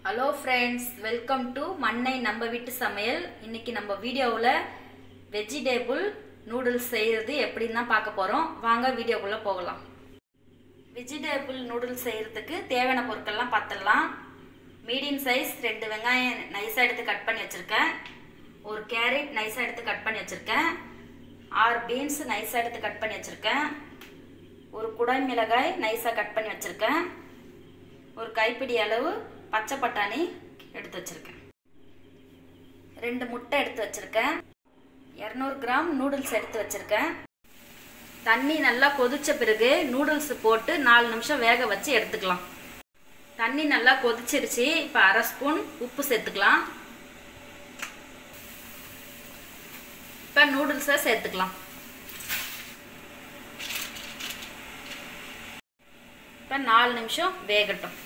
hello friends welcome to மண்ணை நம்ம வீட்டு சமையல் இன்னைக்கு நம்ம வீடியோவில் வெஜிடேபிள் நூடுல்ஸ் செய்கிறது எப்படின்னு தான் பார்க்க போகிறோம் வாங்க வீடியோக்குள்ளே போகலாம் வெஜிடேபிள் நூடுல்ஸ் செய்கிறதுக்கு தேவையான பொருட்கள்லாம் பார்த்துடலாம் மீடியம் சைஸ் ரெண்டு வெங்காயம் நைஸாக எடுத்து கட் பண்ணி வச்சுருக்கேன் ஒரு கேரட் நைஸாக எடுத்து கட் பண்ணி வச்சுருக்கேன் ஆறு பீன்ஸ் நைஸாக எடுத்து கட் பண்ணி வச்சுருக்கேன் ஒரு குடை மிளகாய் நைஸாக கட் பண்ணி வச்சுருக்கேன் ஒரு கைப்பிடி அளவு பச்சை பட்டாணி எடுத்து வச்சுருக்கேன் ரெண்டு முட்டை எடுத்து வச்சுருக்கேன் இரநூறு கிராம் நூடுல்ஸ் எடுத்து வச்சுருக்கேன் தண்ணி நல்லா கொதிச்ச பிறகு நூடுல்ஸ் போட்டு நாலு நிமிஷம் வேக வச்சு எடுத்துக்கலாம் தண்ணி நல்லா கொதிச்சிருச்சு இப்போ அரை ஸ்பூன் உப்பு சேர்த்துக்கலாம் இப்போ நூடுல்ஸை சேர்த்துக்கலாம் இப்போ நாலு நிமிஷம் வேகட்டும்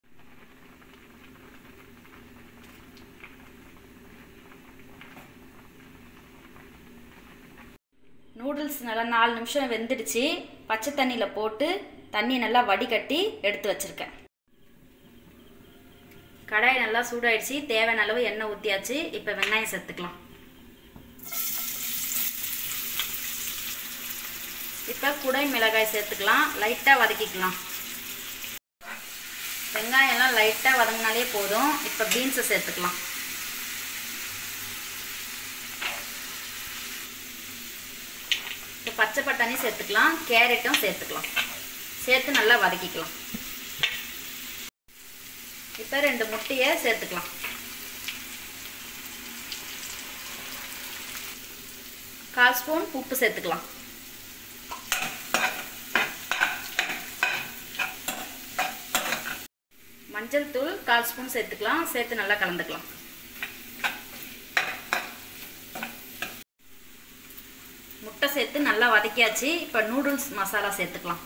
நூடுல்ஸ் நல்லா நாலு நிமிஷம் வெந்துடுச்சு பச்சை தண்ணியில் போட்டு தண்ணி நல்லா வடிகட்டி எடுத்து வச்சுருக்கேன் கடாய் நல்லா சூடாயிடுச்சு தேவையான அளவு எண்ணெய் ஊற்றியாச்சு இப்போ வெங்காயம் சேர்த்துக்கலாம் இப்போ குடை மிளகாய் சேர்த்துக்கலாம் லைட்டாக வதக்கிக்கலாம் வெங்காயம்லாம் லைட்டாக வதங்கினாலே போதும் இப்போ பீன்ஸை சேர்த்துக்கலாம் இப்போ பச்சை பட்டாணி சேர்த்துக்கலாம் கேரட்டும் சேர்த்துக்கலாம் சேர்த்து நல்லா வதக்கிக்கலாம் இப்போ ரெண்டு முட்டையை சேர்த்துக்கலாம் கால் ஸ்பூன் உப்பு சேர்த்துக்கலாம் மஞ்சள் தூள் கால் ஸ்பூன் சேர்த்துக்கலாம் சேர்த்து நல்லா கலந்துக்கலாம் முட்டை சேர்த்து நல்லா வதக்கியாச்சு இப்போ நூடுல்ஸ் மசாலா சேர்த்துக்கலாம்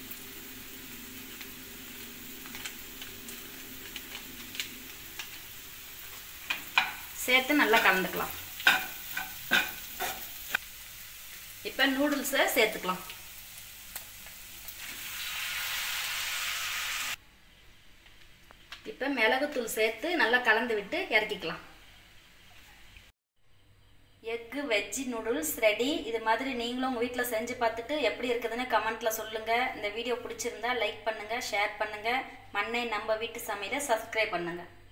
சேர்த்து நல்லா கலந்துக்கலாம் இப்போ நூடுல்ஸை சேர்த்துக்கலாம் இப்போ மிளகுத்தூள் சேர்த்து நல்லா கலந்து விட்டு இறக்கிக்கலாம் எக்கு வெஜ்ஜி நூடுல்ஸ் ரெடி இது மாதிரி நீங்களும் உங்கள் வீட்டில் செஞ்சு பார்த்துட்டு எப்படி இருக்குதுன்னு கமெண்ட்டில் சொல்லுங்கள் இந்த வீடியோ பிடிச்சிருந்தா லைக் பண்ணுங்கள் ஷேர் பண்ணுங்கள் மண்ணை நம்ம வீட்டு சமையலை சப்ஸ்கிரைப் பண்ணுங்கள்